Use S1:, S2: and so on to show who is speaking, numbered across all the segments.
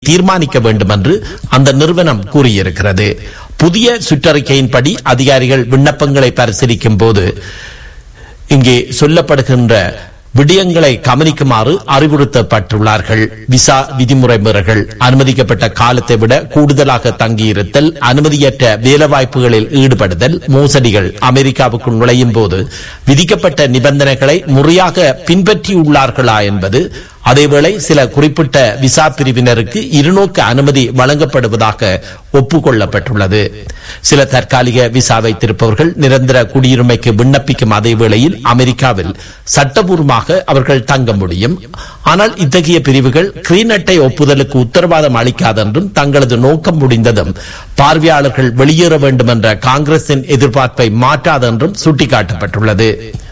S1: தீர்மானிக்க வேண்டும் என்று அந்த நிறுவனம் கூறியிருக்கிறது புதிய சுற்றறிக்கையின்படி அதிகாரிகள் விண்ணப்பங்களை பரிசீலிக்கும் போது இங்கே சொல்லப்படுகின்ற விடயங்களை கவனிக்குமாறு அறிவுறுத்தப்பட்டுள்ளார்கள் விசா விதிமுறை மீறல்கள் அனுமதிக்கப்பட்ட காலத்தை விட கூடுதலாக தங்கியிருத்தல் அனுமதியற்ற வேலைவாய்ப்புகளில் ஈடுபடுதல் மோசடிகள் அமெரிக்காவுக்குள் நுழையும் போது விதிக்கப்பட்ட நிபந்தனைகளை முறையாக பின்பற்றியுள்ளார்களா என்பது அதேவேளை சில குறிப்பிட்ட விசா பிரிவினருக்கு இருநோக்க அனுமதி வழங்கப்படுவதாக ஒப்புக்கொள்ளப்பட்டுள்ளது சில தற்காலிக விசா வைத்திருப்பவர்கள் நிரந்தர குடியுரிமைக்கு விண்ணப்பிக்கும் அதே வேளையில் அமெரிக்காவில் சட்டபூர்வமாக அவர்கள் தங்க முடியும் ஆனால் இத்தகைய பிரிவுகள் கிரீன் அட்டை ஒப்புதலுக்கு உத்தரவாதம் அளிக்காதென்றும் தங்களது நோக்கம் முடிந்ததும் பார்வையாளர்கள் வெளியேற வேண்டும் என்ற காங்கிரசின் எதிர்பார்ப்பை மாற்றாதென்றும் சுட்டிக்காட்டப்பட்டுள்ளது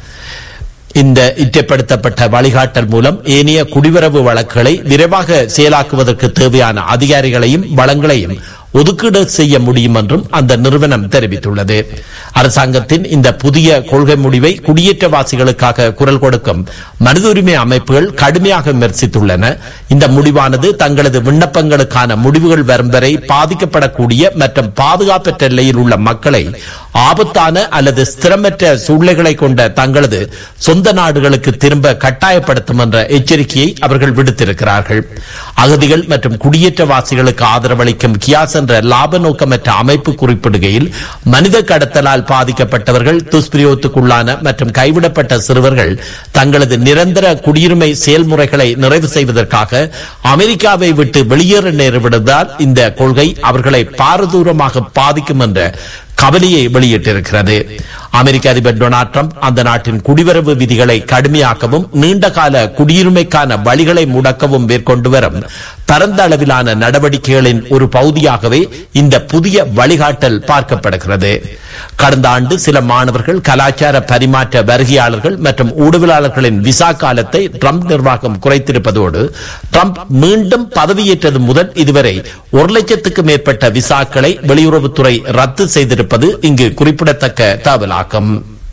S1: இந்த இற்றப்படுத்தப்பட்ட வழிகாட்டல் மூலம் ஏனைய குடிவரவு வழக்குகளை விரைவாக செயலாக்குவதற்கு தேவையான அதிகாரிகளையும் வளங்களையும் ஒதுக்கீடு செய்ய முடியும் என்றும் அந்த நிறுவனம் தெரிவித்துள்ளது அரசாங்கத்தின் இந்த புதிய கொள்கை முடிவை குடியேற்றவாசிகளுக்காக குரல் கொடுக்கும் மனித உரிமை அமைப்புகள் கடுமையாக விமர்சித்துள்ளன இந்த முடிவானது தங்களது விண்ணப்பங்களுக்கான முடிவுகள் வரும் வரை பாதிக்கப்படக்கூடிய மற்றும் பாதுகாப்பற்ற நிலையில் உள்ள மக்களை ஆபத்தான அல்லது ஸ்திரமற்ற சூழ்நிலைகளை கொண்ட தங்களது சொந்த நாடுகளுக்கு திரும்ப கட்டாயப்படுத்தும் என்ற எச்சரிக்கையை அவர்கள் விடுத்திருக்கிறார்கள் அகதிகள் மற்றும் குடியேற்றவாசிகளுக்கு ஆதரவளிக்கும் கியாஸ் என்ற லாப நோக்கமற்ற அமைப்பு குறிப்பிடுகையில் மனித கடத்தலால் பாதிக்கப்பட்டவர்கள் துஷ்பிரயோகத்துக்குள்ளான மற்றும் கைவிடப்பட்ட சிறுவர்கள் தங்களது நிரந்தர குடியுரிமை செயல்முறைகளை நிறைவு செய்வதற்காக அமெரிக்காவை விட்டு வெளியேற நேரிடுவதால் இந்த கொள்கை அவர்களை பாரதூரமாக பாதிக்கும் என்ற கவலையை வெளியிட்டிருக்கிறது அமெரிக்க அதிபர் டொனால்ட் ட்ரம்ப் அந்த நாட்டின் குடிவரவு விதிகளை கடுமையாக்கவும் நீண்டகால குடியுரிமைக்கான வழிகளை முடக்கவும் மேற்கொண்டு வரும் பரந்த அளவிலான நடவடிக்கைகளின் ஒரு பகுதியாகவே இந்த புதிய வழிகாட்டல் பார்க்கப்படுகிறது கடந்த ஆண்டு சில மாணவர்கள் கலாச்சார பரிமாற்ற வருகையாளர்கள் மற்றும் ஊடகவியலாளர்களின் விசா காலத்தை ட்ரம்ப் நிர்வாகம் குறைத்திருப்பதோடு ட்ரம்ப் மீண்டும் பதவியேற்றது முதல் இதுவரை ஒரு லட்சத்துக்கு மேற்பட்ட விசாக்களை வெளியுறவுத்துறை ரத்து செய்திருப்பது இங்கு குறிப்பிடத்தக்க தகவலாகும்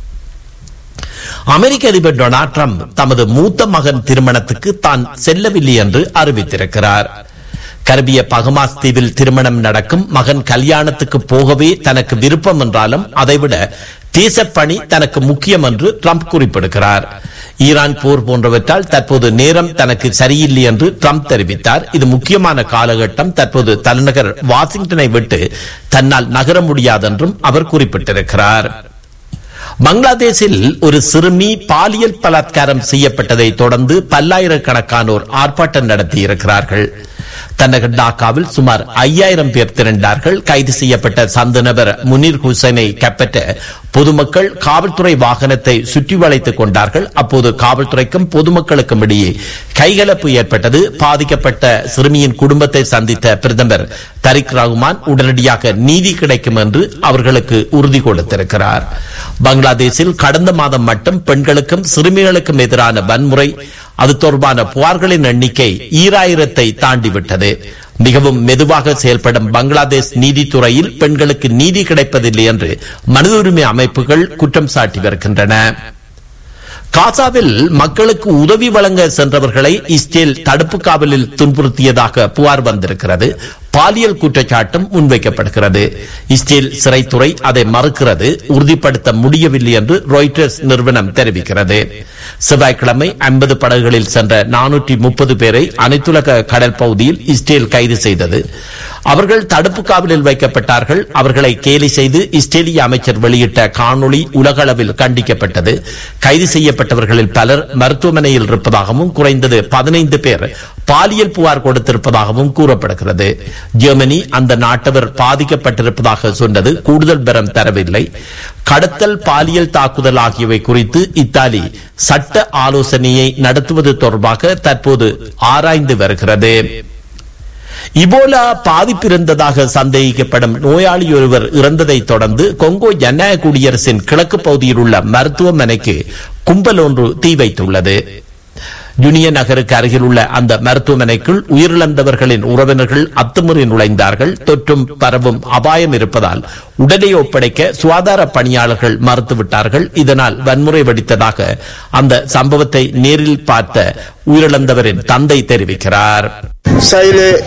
S1: அமெரிக்க அதிபர் டொனால்ட் ட்ரம்ப் தமது மூத்த மகன் திருமணத்துக்கு தான் செல்லவில்லை என்று அறிவித்திருக்கிறார் கரபிய பகமாஸ் தீவில் திருமணம் நடக்கும் மகன் கல்யாணத்துக்கு போகவே தனக்கு விருப்பம் என்றாலும் அதைவிட தேசப்பணி தனக்கு முக்கியம் என்று ட்ரம்ப் குறிப்பிடுகிறார் ஈரான் போர் போன்றவற்றால் தற்போது நேரம் தனக்கு சரியில்லை என்று ட்ரம்ப் தெரிவித்தார் இது முக்கியமான காலகட்டம் தற்போது தலைநகர் வாஷிங்டனை விட்டு தன்னால் நகர முடியாதென்றும் அவர் குறிப்பிட்டிருக்கிறார் பங்களாதேஷில் ஒரு சிறுமி பாலியல் பலாத்காரம் செய்யப்பட்டதை தொடர்ந்து பல்லாயிரக்கணக்கானோர் ஆர்ப்பாட்டம் நடத்தியிருக்கிறார்கள் தன்னகர் டாக்காவில் சுமார் ஐயாயிரம் பேர் திரண்டார்கள் கைது செய்யப்பட்ட சந்த நபர் முனீர் ஹுசைனை கைப்பற்ற பொதுமக்கள் காவல்துறை வாகனத்தை சுற்றி வளைத்துக் கொண்டார்கள் அப்போது காவல்துறைக்கும் பொதுமக்களுக்கும் இடையே கைகலப்பு ஏற்பட்டது பாதிக்கப்பட்ட சிறுமியின் குடும்பத்தை சந்தித்த பிரதமர் தரிக் ரஹ்மான் உடனடியாக நீதி கிடைக்கும் என்று அவர்களுக்கு உறுதி கொடுத்திருக்கிறார் பங்களாதேஷில் கடந்த மாதம் மட்டும் பெண்களுக்கும் சிறுமிகளுக்கும் எதிரான வன்முறை அது தொடர்பான புகார்களின் எண்ணிக்கை ஈராயிரத்தை தாண்டிவிட்டது மிகவும் மெதுவாக செயல்படும் பங்களாதேஷ் நீதித்துறையில் பெண்களுக்கு நீதி கிடைப்பதில்லை என்று மனித உரிமை அமைப்புகள் குற்றம் சாட்டி வருகின்றன காசாவில் மக்களுக்கு உதவி வழங்க சென்றவர்களை இஸ்ரேல் தடுப்பு காவலில் துன்புறுத்தியதாக புகார் வந்திருக்கிறது பாலியல் குற்றச்சாட்டும் முன்வைக்கப்படுகிறது இஸ்ரேல் சிறைத்துறை அதை மறுக்கிறது உறுதிப்படுத்த முடியவில்லை என்று ராய்டர்ஸ் நிறுவனம் தெரிவிக்கிறது செவ்வாய்க்கிழமை ஐம்பது படகுகளில் சென்ற நானூற்றி முப்பது பேரை அனைத்துலக கடல் பகுதியில் இஸ்ரேல் கைது செய்தது அவர்கள் தடுப்பு காவலில் வைக்கப்பட்டார்கள் அவர்களை கேலி செய்து இஸ்ரேலிய அமைச்சர் வெளியிட்ட காணொளி உலக அளவில் கண்டிக்கப்பட்டது கைது செய்யப்பட்டவர்களில் பலர் மருத்துவமனையில் இருப்பதாகவும் குறைந்தது பதினைந்து பேர் பாலியல் புகார் கொடுத்திருப்பதாகவும் கூறப்படுகிறது ஜெர்மனி அந்த நாட்டவர் பாதிக்கப்பட்டிருப்பதாக சொன்னது கூடுதல் பெறம் தரவில்லை கடத்தல் பாலியல் தாக்குதல் ஆகியவை குறித்து இத்தாலி சட்ட ஆலோசனையை நடத்துவது தொடர்பாக தற்போது ஆராய்ந்து வருகிறது இபோலா பாதிப்பு இருந்ததாக சந்தேகிக்கப்படும் நோயாளி ஒருவர் இறந்ததை தொடர்ந்து கொங்கோ ஜனநாயக குடியரசின் கிழக்கு பகுதியில் உள்ள மருத்துவமனைக்கு கும்பல் ஒன்று தீ வைத்துள்ளது யுனியன் நகருக்கு அருகில் உள்ள அந்த மருத்துவமனைக்குள் உயிரிழந்தவர்களின் உறவினர்கள் அத்துமுறை நுழைந்தார்கள் தொற்றும் பரவும் அபாயம் இருப்பதால் உடலை ஒப்படைக்க சுகாதார பணியாளர்கள் மறுத்துவிட்டார்கள் இதனால் வன்முறை வெடித்ததாக அந்த சம்பவத்தை நேரில் பார்த்த உயிரிழந்தவரின் தந்தை தெரிவிக்கிறார்
S2: Ça, il est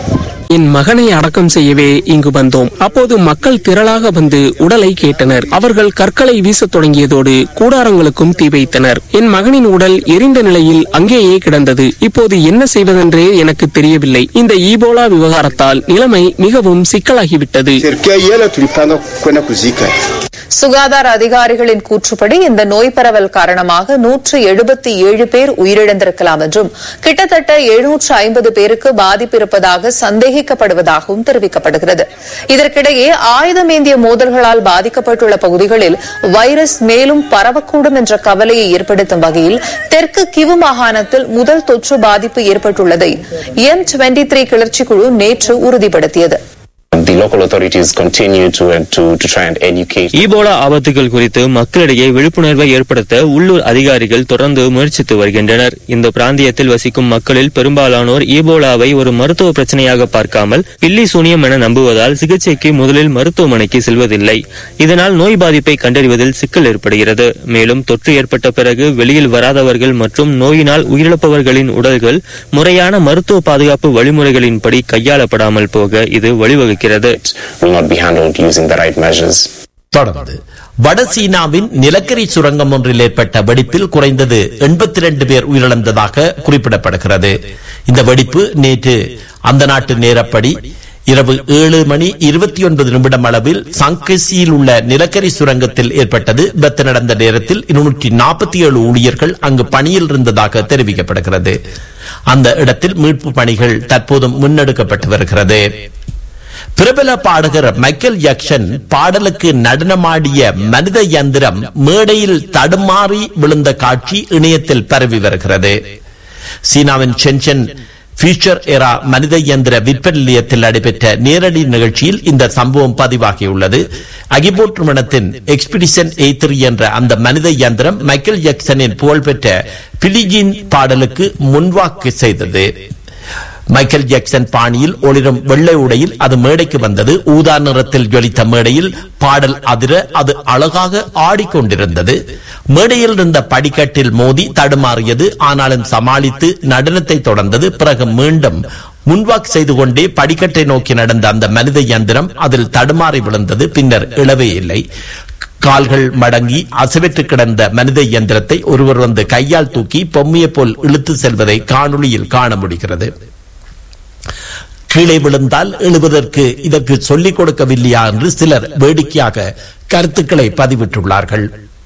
S2: என் மகனை அடக்கம் செய்யவே இங்கு வந்தோம் அப்போது மக்கள் திரளாக வந்து உடலை கேட்டனர் அவர்கள் கற்களை வீசத் தொடங்கியதோடு கூடாரங்களுக்கும் தீ வைத்தனர் என் மகனின் உடல் எரிந்த நிலையில் அங்கேயே கிடந்தது இப்போது என்ன செய்வதென்றே எனக்கு தெரியவில்லை இந்த ஈபோலா விவகாரத்தால் நிலைமை மிகவும் சிக்கலாகிவிட்டது
S3: Serikali yale tulipanga kwenda kuzika.
S4: சுகாதார அதிகாரிகளின் கூற்றுப்படி இந்த நோய் பரவல் காரணமாக நூற்று எழுபத்தி ஏழு பேர் உயிரிழந்திருக்கலாம் என்றும் கிட்டத்தட்ட எழுநூற்று ஐம்பது பேருக்கு பாதிப்பு இருப்பதாக சந்தேகிக்கப்படுவதாகவும் தெரிவிக்கப்படுகிறது இதற்கிடையே ஆயுதமேந்திய மோதல்களால் பாதிக்கப்பட்டுள்ள பகுதிகளில் வைரஸ் மேலும் பரவக்கூடும் என்ற கவலையை ஏற்படுத்தும் வகையில் தெற்கு கிவு மாகாணத்தில் முதல் தொற்று பாதிப்பு ஏற்பட்டுள்ளதை எம் டுவெண்டி த்ரீ கிளர்ச்சி குழு நேற்று உறுதிப்படுத்தியது
S5: The local authorities continue to, to, to try and educate.
S6: Ebola ஆபத்துகள் குறித்து மக்களிடையே விழிப்புணர்வை ஏற்படுத்த உள்ளூர் அதிகாரிகள் தொடர்ந்து முயற்சித்து வருகின்றனர் இந்த பிராந்தியத்தில் வசிக்கும் மக்களில் பெரும்பாலானோர் ஈபோலாவை ஒரு மருத்துவ பிரச்சனையாக பார்க்காமல் பில்லி சூனியம் என நம்புவதால் சிகிச்சைக்கு முதலில் மருத்துவமனைக்கு செல்வதில்லை இதனால் நோய் பாதிப்பை கண்டறிவதில் சிக்கல் ஏற்படுகிறது மேலும் தொற்று ஏற்பட்ட பிறகு வெளியில் வராதவர்கள் மற்றும் நோயினால் உயிரிழப்பவர்களின் உடல்கள் முறையான மருத்துவ பாதுகாப்பு வழிமுறைகளின்படி கையாளப்படாமல் போக இது வழிவகுக்கிறது
S5: Will not be handled using the right measures.
S1: தொடர்ந்து வட சீனாவின் நிலக்கரி சுரங்கம் ஒன்றில் ஏற்பட்ட வெடிப்பில் குறைந்தது எண்பத்தி ரெண்டு பேர் உயிரிழந்ததாக குறிப்பிடப்படுகிறது இந்த வெடிப்பு நேற்று அந்த நாட்டு நேரப்படி இரவு ஏழு மணி இருபத்தி ஒன்பது நிமிடம் அளவில் சங்கசியில் உள்ள நிலக்கரி சுரங்கத்தில் ஏற்பட்டது விபத்து நடந்த நேரத்தில் இருநூற்றி நாற்பத்தி ஏழு ஊழியர்கள் அங்கு பணியில் இருந்ததாக தெரிவிக்கப்படுகிறது அந்த இடத்தில் மீட்பு பணிகள் தற்போதும் முன்னெடுக்கப்பட்டு வருகிறது பிரபல பாடகர் மைக்கேல் ஜாக்சன் பாடலுக்கு நடனமாடிய மனித யந்திரம் மேடையில் தடுமாறி விழுந்த காட்சி இணையத்தில் பரவி வருகிறது சீனாவின் சென்சன் ஃபியூச்சர் எரா மனித இயந்திர விற்பனை நிலையத்தில் நடைபெற்ற நேரடி நிகழ்ச்சியில் இந்த சம்பவம் பதிவாகியுள்ளது அகிபோட் நிறுவனத்தின் எக்ஸ்பிடிஷன் எய்த்ரி என்ற அந்த மனித இயந்திரம் மைக்கேல் ஜாக்சனின் புகழ்பெற்ற பிலிஜின் பாடலுக்கு முன்வாக்கு செய்தது மைக்கேல் ஜாக்சன் பாணியில் ஒளிரும் வெள்ளை உடையில் அது மேடைக்கு வந்தது ஊதா நிறத்தில் ஜொலித்த மேடையில் பாடல் அதிர அது அழகாக ஆடிக்கொண்டிருந்தது மேடையில் இருந்த படிக்கட்டில் மோதி தடுமாறியது ஆனாலும் சமாளித்து நடனத்தை தொடர்ந்தது பிறகு மீண்டும் முன்வாக் செய்து கொண்டே படிக்கட்டை நோக்கி நடந்த அந்த மனித இயந்திரம் அதில் தடுமாறி விழுந்தது பின்னர் இழவே இல்லை கால்கள் மடங்கி அசைவற்று கிடந்த மனித இயந்திரத்தை ஒருவர் வந்து கையால் தூக்கி பொம்மையை போல் இழுத்து செல்வதை காணொளியில் காண முடிகிறது கீழே விழுந்தால் எழுவதற்கு இதற்கு சொல்லிக் கொடுக்கவில்லையா என்று சிலர் வேடிக்கையாக கருத்துக்களை பதிவிட்டுள்ளார்கள்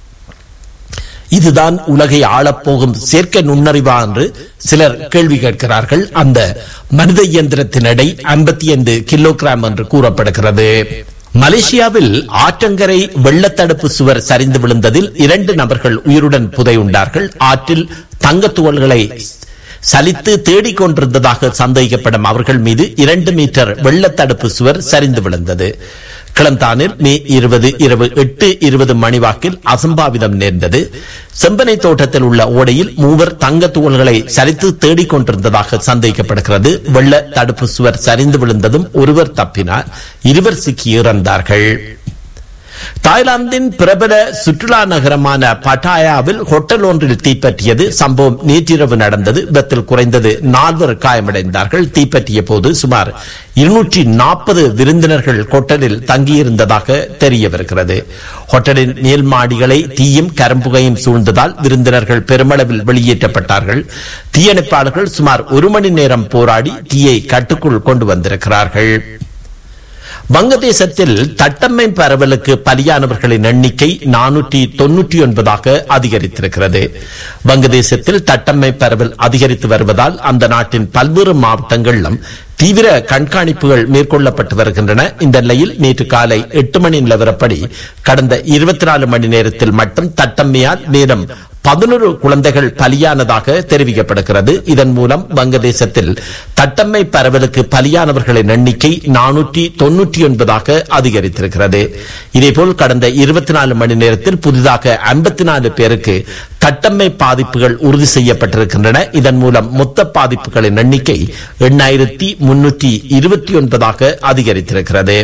S1: இதுதான் உலகை ஆளப்போகும் செயற்கை நுண்ணறிவா என்று சிலர் கேள்வி கேட்கிறார்கள் அந்த மனித இயந்திரத்தின் எடை ஐம்பத்தி ஐந்து கிலோகிராம் என்று கூறப்படுகிறது மலேசியாவில் ஆற்றங்கரை வெள்ளத்தடுப்பு சுவர் சரிந்து விழுந்ததில் இரண்டு நபர்கள் உயிருடன் புதையுண்டார்கள் ஆற்றில் தங்கத் துகள்களை சலித்து தேடிக் கொண்டிருந்ததாக சந்தேகிக்கப்படும் அவர்கள் மீது இரண்டு மீட்டர் வெள்ளத்தடுப்பு சுவர் சரிந்து விழுந்தது கிளந்தானில் மே இருபது இரவு எட்டு இருபது மணி வாக்கில் அசம்பாவிதம் நேர்ந்தது செம்பனை தோட்டத்தில் உள்ள ஓடையில் மூவர் தங்க துகள்களை சரித்து தேடிக் கொண்டிருந்ததாக சந்தேகிக்கப்படுகிறது வெள்ள தடுப்பு சுவர் சரிந்து விழுந்ததும் ஒருவர் தப்பினார் இருவர் சிக்கி இறந்தார்கள் தாய்லாந்தின் பிரபல சுற்றுலா நகரமான பட்டாயாவில் ஹோட்டல் ஒன்றில் தீப்பற்றியது சம்பவம் நேற்றிரவு நடந்தது விபத்தில் குறைந்தது நால்வர் காயமடைந்தார்கள் தீப்பற்றிய போது சுமார் இருநூற்றி நாற்பது விருந்தினர்கள் ஹோட்டலில் தங்கியிருந்ததாக தெரிய வருகிறது ஹோட்டலின் மேல் மாடிகளை தீயும் கரும்புகையும் சூழ்ந்ததால் விருந்தினர்கள் பெருமளவில் வெளியேற்றப்பட்டார்கள் தீயணைப்பாளர்கள் சுமார் ஒரு மணி நேரம் போராடி தீயை கட்டுக்குள் கொண்டு வந்திருக்கிறார்கள் வங்கதேசத்தில் தட்டம்மை பரவலுக்கு பலியானவர்களின் எண்ணிக்கை நானூற்றி தொன்னூற்றி ஒன்பதாக அதிகரித்திருக்கிறது வங்கதேசத்தில் தட்டம்மை பரவல் அதிகரித்து வருவதால் அந்த நாட்டின் பல்வேறு மாவட்டங்களிலும் தீவிர கண்காணிப்புகள் மேற்கொள்ளப்பட்டு வருகின்றன இந்த நிலையில் நேற்று காலை எட்டு மணி நிலவரப்படி கடந்த இருபத்தி நாலு மணி நேரத்தில் மட்டும் தட்டம்மையால் மேலும் பதினொரு குழந்தைகள் பலியானதாக தெரிவிக்கப்படுகிறது இதன் மூலம் வங்கதேசத்தில் தட்டம்மை பரவலுக்கு பலியானவர்களின் எண்ணிக்கை நானூற்றி தொன்னூற்றி ஒன்பதாக அதிகரித்திருக்கிறது இதேபோல் கடந்த இருபத்தி நாலு மணி நேரத்தில் புதிதாக ஐம்பத்தி நாலு பேருக்கு தட்டம்மை பாதிப்புகள் உறுதி செய்யப்பட்டிருக்கின்றன இதன் மூலம் மொத்த பாதிப்புகளின் எண்ணிக்கை எண்ணாயிரத்தி முன்னூற்றி இருபத்தி ஒன்பதாக அதிகரித்திருக்கிறது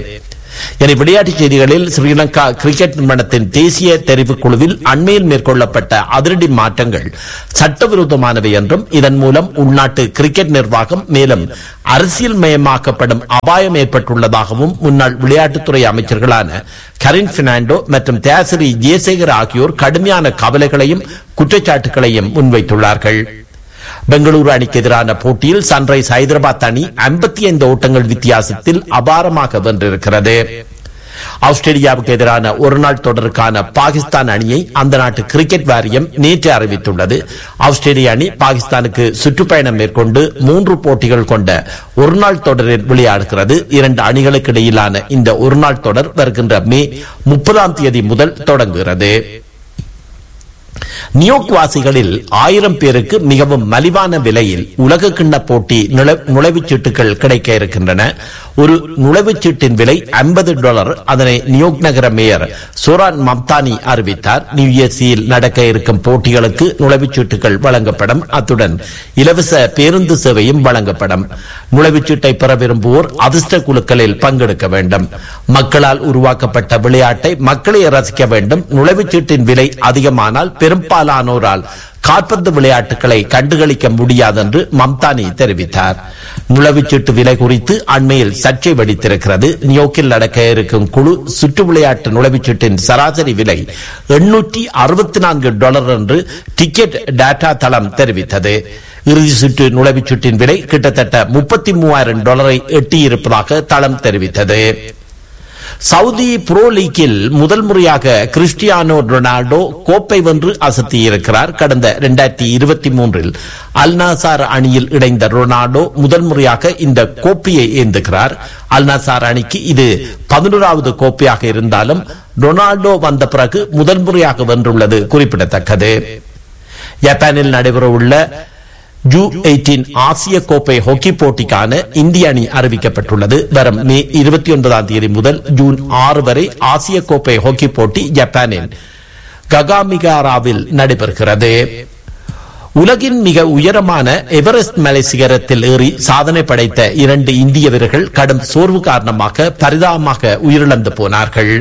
S1: என விளையாட்டுச் செய்திகளில் ஸ்ரீலங்கா கிரிக்கெட் நிறுவனத்தின் தேசிய தெரிவுக் குழுவில் அண்மையில் மேற்கொள்ளப்பட்ட அதிரடி மாற்றங்கள் சட்டவிரோதமானவை என்றும் இதன் மூலம் உள்நாட்டு கிரிக்கெட் நிர்வாகம் மேலும் அரசியல் மயமாக்கப்படும் அபாயம் ஏற்பட்டுள்ளதாகவும் முன்னாள் விளையாட்டுத்துறை அமைச்சர்களான கரின் பெர்னாண்டோ மற்றும் தியாசிரி ஜெயசேகர் ஆகியோர் கடுமையான கவலைகளையும் குற்றச்சாட்டுகளையும் முன்வைத்துள்ளார்கள் பெங்களூரு அணிக்கு எதிரான போட்டியில் சன்ரைஸ் ஹைதராபாத் அணி 55 ஓட்டங்கள் வித்தியாசத்தில் அபாரமாக வென்றிருக்கிறது ஆஸ்திரேலியாவுக்கு எதிரான ஒருநாள் தொடருக்கான பாகிஸ்தான் அணியை அந்த நாட்டு கிரிக்கெட் வாரியம் நேற்று அறிவித்துள்ளது ஆஸ்திரேலிய அணி பாகிஸ்தானுக்கு சுற்றுப்பயணம் மேற்கொண்டு மூன்று போட்டிகள் கொண்ட ஒருநாள் தொடரில் விளையாடுகிறது இரண்டு அணிகளுக்கு இடையிலான இந்த ஒருநாள் தொடர் வருகின்ற மே முப்பதாம் தேதி முதல் தொடங்குகிறது நியோக் வாசிகளில் ஆயிரம் பேருக்கு மிகவும் மலிவான விலையில் உலக கிண்ண போட்டி நுழை- நுழைவுச் சீட்டுகள் கிடைக்க இருக்கின்றன ஒரு நுழைவுச் சீட்டின் விலை 50 டாலர் அதனை நியோக் நகர மேயர் சோரான் மம்தானி அறிவித்தார் நியூஎர்சியில் நடக்க இருக்கும் போட்டிகளுக்கு நுழைவுச் சீட்டுகள் வழங்கப்படும் அத்துடன் இலவச பேருந்து சேவையும் வழங்கப்படும் நுழைவுச் சீட்டை பெற விரும்புவோர் அதிர்ஷ்ட குழுக்களில் பங்கெடுக்க வேண்டும் மக்களால் உருவாக்கப்பட்ட விளையாட்டை மக்களே ரசிக்க வேண்டும் நுழைவுச் சீட்டின் விலை அதிகமானால் பெரும்பாலானோரால் கால்பந்து விளையாட்டுகளை கண்டுகளிக்க முடியாதென்று மம்தானி தெரிவித்தார் நுழைவுச்சீட்டு விலை குறித்து அண்மையில் சர்ச்சை வெடித்திருக்கிறது நியோக்கில் நடக்க இருக்கும் குழு சுற்று விளையாட்டு நுழைவுச்சீட்டின் சராசரி விலை எண்ணூற்றி அறுபத்தி நான்கு டாலர் என்று டிக்கெட் டேட்டா தளம் தெரிவித்தது இறுதி சுற்று நுழைவுச்சீட்டின் விலை கிட்டத்தட்ட முப்பத்தி மூவாயிரம் டாலரை எட்டியிருப்பதாக தளம் தெரிவித்தது சவுதி புரோ லீக்கில் முதல் முறையாக கிறிஸ்டியானோ ரொனால்டோ கோப்பை வென்று அசத்தியிருக்கிறார் கடந்த இரண்டாயிரத்தி இருபத்தி மூன்றில் அல்நாசார் அணியில் இணைந்த ரொனால்டோ முதல் முறையாக இந்த கோப்பையை ஏந்துகிறார் அல்நாசார் அணிக்கு இது பதினோராவது கோப்பையாக இருந்தாலும் ரொனால்டோ வந்த பிறகு முதல் முறையாக வென்றுள்ளது குறிப்பிடத்தக்கது ஜப்பானில் நடைபெறவுள்ள ஜூ எயிட்டீன் ஆசிய கோப்பை ஹாக்கி போட்டிக்கான இந்திய அணி அறிவிக்கப்பட்டுள்ளது வரும் மே இருபத்தி ஒன்பதாம் தேதி முதல் ஜூன் ஆறு வரை ஆசிய கோப்பை ஹாக்கி போட்டி ஜப்பானின் ககாமிகாராவில் நடைபெறுகிறது உலகின் மிக உயரமான எவரெஸ்ட் மலை சிகரத்தில் ஏறி சாதனை படைத்த இரண்டு இந்திய வீரர்கள் கடும் சோர்வு காரணமாக பரிதாபமாக உயிரிழந்து போனார்கள்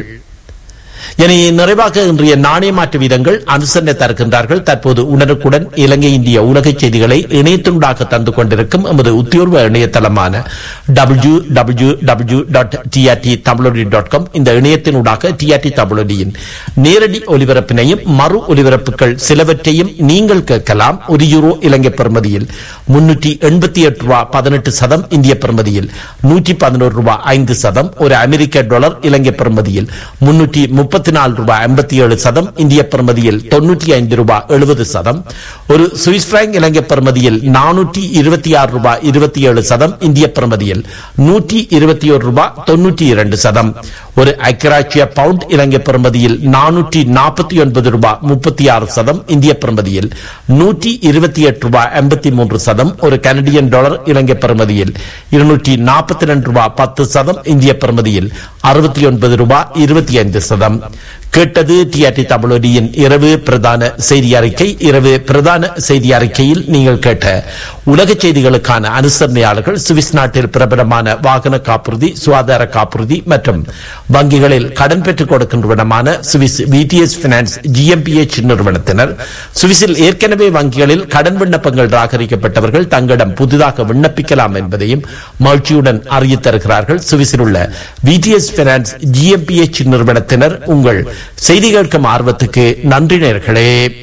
S1: என நிறைவாக இன்றைய நாணய மாற்று வீதங்கள் அனுசரணை தருகின்றார்கள் தற்போது உடனுக்குடன் இலங்கை இந்திய உலக செய்திகளை இணையத்தினூடாக தந்து கொண்டிருக்கும் எமது உத்தியோர்வ இணையதளமான W W W dot TRT Tamiloli dot com இந்த இணையத்தினூடாக டிஆர்டி தமிழொலியின் நேரடி ஒலிபரப்பினையும் மறு ஒலிபரப்புகள் சிலவற்றையும் நீங்கள் கேட்கலாம் ஒரு யூரோ இலங்கை பெறுமதியில் முன்னூற்றி எண்பத்தி எட்டு ரூபாய் பதினெட்டு சதம் இந்திய பெறுமதியில் நூற்றி பதினோரு ரூபாய் ஐந்து சதம் ஒரு அமெரிக்க டாலர் இலங்கை பெறுமதியில் முன்னூற்றி முப்பத்தி நாலு ரூபாய் ஐம்பத்தி ஏழு சதம் இந்திய பெறுமதியில் தொன்னூற்றி ஐந்து ரூபாய் எழுபது சதம் ஒரு சுவிஸ் பிராங்க் இலங்கை பெறுமதியில் நானூற்றி இருபத்தி ஆறு ரூபாய் இருபத்தி ஏழு சதம் இந்திய பெறுமதியில் நூற்றி இருபத்தி ஒரு ரூபாய் தொன்னூற்றி இரண்டு சதம் ஒரு ஐக்கியராட்சிய பவுண்ட் இலங்கை பெறுமதியில் நானூற்றி நாற்பத்தி ஒன்பது ரூபாய் முப்பத்தி ஆறு சதம் இந்திய பெறுமதியில் நூற்றி இருபத்தி எட்டு ரூபாய் எண்பத்தி மூன்று சதம் ஒரு கனடியன் டாலர் இலங்கை பெறுமதியில் இருநூற்றி நாற்பத்தி ரெண்டு ரூபாய் பத்து சதம் இந்திய பெறுமதியில் அறுபத்தி ஒன்பது ரூபாய் இருபத்தி ஐந்து சதம் கேட்டது டிஆர்டி தமிழொலியின் இரவு பிரதான செய்தி அறிக்கை இரவு பிரதான செய்தி அறிக்கையில் நீங்கள் கேட்ட உலக செய்திகளுக்கான அனுசரணையாளர்கள் சுவிஸ் நாட்டில் பிரபலமான வாகன காப்புறுதி சுகாதார காப்புறுதி மற்றும் வங்கிகளில் கடன் பெற்றுக் கொடுக்கின்றவனமான சுவிஸ் விடிஎஸ் பினான்ஸ் ஜிஎம்பிஎச் நிறுவனத்தினர் சுவிஸில் ஏற்கனவே வங்கிகளில் கடன் விண்ணப்பங்கள் ராகரிக்கப்பட்டவர்கள் தங்களிடம் புதிதாக விண்ணப்பிக்கலாம் என்பதையும் மகிழ்ச்சியுடன் அறிய தருகிறார்கள் சுவிஸில் உள்ள விடிஎஸ் பினான்ஸ் ஜிஎம்பிஎச் நிறுவனத்தினர் உங்கள் செய்தி கேட்கும் ஆர்வத்துக்கு நன்றி நேர்களே